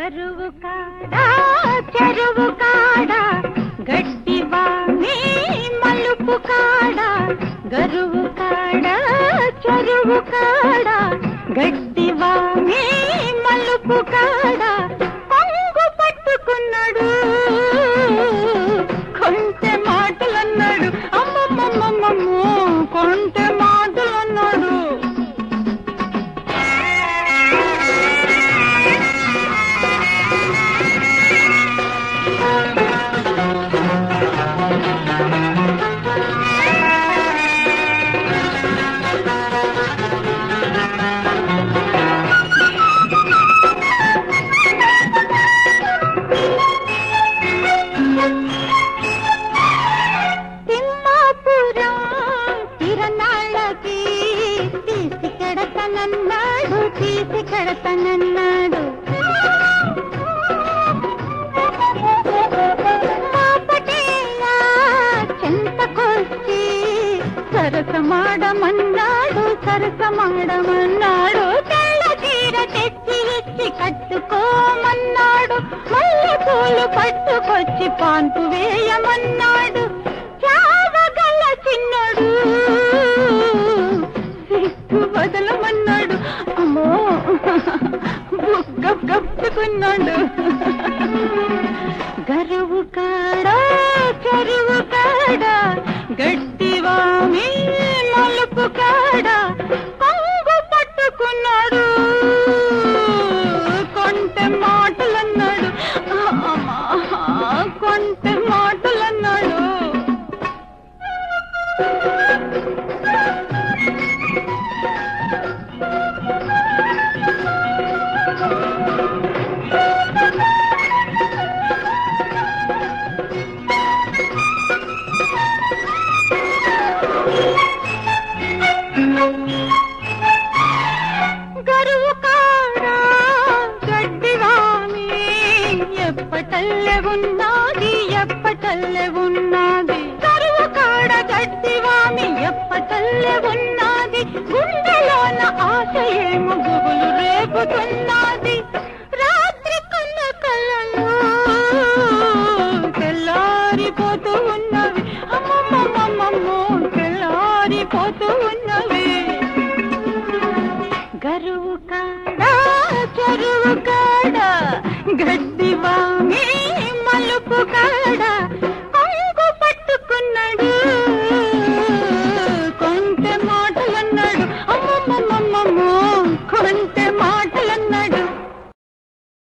గరువు కాడా చెరువు కాడా గడ్డివా నీ మలుపు కాడా గరువు కాడా చెరువు కాడా గడ్డివా నీ మలుపు కాడా కొంగు పట్టుకున్నాడు కొంచె మాటలన్నాడు అమ్మమ్మమ్మమ్మమ్మో కొంచె మాటలన్నాడు తిమ్మాపురం తిరణాళ్ళకి తీసి కెడతనన్నాడు తీసి కెడతనన్నాడు మాపటేలా చెంతకొచ్చి సరసమాడమన్నాడు సరసమాడమన్నాడు తెల్ల చీర తెచ్చి ఇచ్చి కట్టుకోమన్నాడు మల్లె పూలు పట్టుకొచ్చి పాన్పు వేయమన్నాడు చావగల చిన్నడు సిగ్గు వదలమన్నాడు అమ్మో బుగ్గ కప్పుకున్నాడు గరువు కాడా చెరువు కాడా గడ్డివా మీ మలుపు కాడా కొంగు పట్టుకున్నాడు కొంటె మాటలన్నాడు ఆ, అమ్మా, కొంటె మాటలన్నాడు గరువు కాడా గడ్డివామి ఎప్పటల్లె ఉన్నది ఎప్పటల్లె ఉన్నది గరువు కాడ గడ్డివామి ఎప్పటల్లె ఉన్నది గుండెలోన ఆశ ఏమో గుబులు రేపుతున్నది రాత్రి కన్న కళ్ళలో తెల్లారిపోతూ ఉన్నవి అమ్మమ్మమ్మమ్మమ్మో తెల్లారిపోతూ ఉన్నవి గరువు కాడా చెరువు కాడా